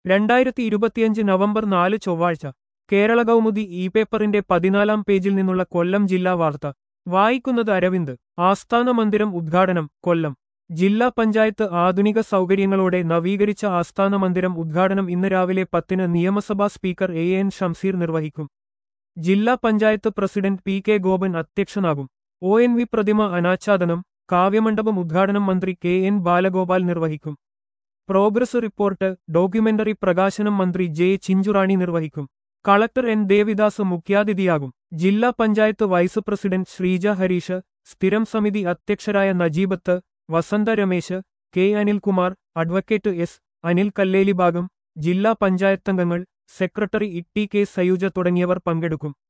രണ്ടായിരത്തി ഇരുപത്തിയഞ്ച് നവംബർ നാല് ചൊവ്വാഴ്ച കേരള കൗമുദി ഇ പേപ്പറിന്റെ പതിനാലാം പേജിൽ നിന്നുള്ള കൊല്ലം ജില്ലാ വാർത്ത വായിക്കുന്നത് അരവിന്ദ് ആസ്ഥാന മന്ദിരം ഉദ്ഘാടനം കൊല്ലം ജില്ലാ പഞ്ചായത്ത് ആധുനിക സൗകര്യങ്ങളോടെ നവീകരിച്ച ആസ്ഥാന മന്ദിരം ഉദ്ഘാടനം ഇന്ന് രാവിലെ പത്തിന് നിയമസഭാ സ്പീക്കർ എ എൻ ഷംസീർ നിർവഹിക്കും ജില്ലാ panchayat president P K Gopan അധ്യക്ഷനാകും ഒ എൻ വി പ്രതിമ അനാച്ഛാദനം കാവ്യമണ്ഡപം ഉദ്ഘാടനം മന്ത്രി കെ എൻ ബാലഗോപാൽ നിർവഹിക്കും പ്രോഗ്രസ് റിപ്പോർട്ട് ഡോക്യുമെന്ററി പ്രകാശനം മന്ത്രി ജെ ചിഞ്ചുറാണി നിർവഹിക്കും കളക്ടർ എൻ ദേവിദാസ് മുഖ്യാതിഥിയാകും ജില്ലാ പഞ്ചായത്ത് വൈസ് പ്രസിഡന്റ് ശ്രീജ ഹരീഷ് സ്ഥിരം സമിതി അധ്യക്ഷരായ Najeebath Vasantha Ramesh K Anilkumar advocate S Anil Kallelibhagom ജില്ലാ പഞ്ചായത്തംഗങ്ങൾ secretary E T K Sayuja തുടങ്ങിയവർ പങ്കെടുക്കും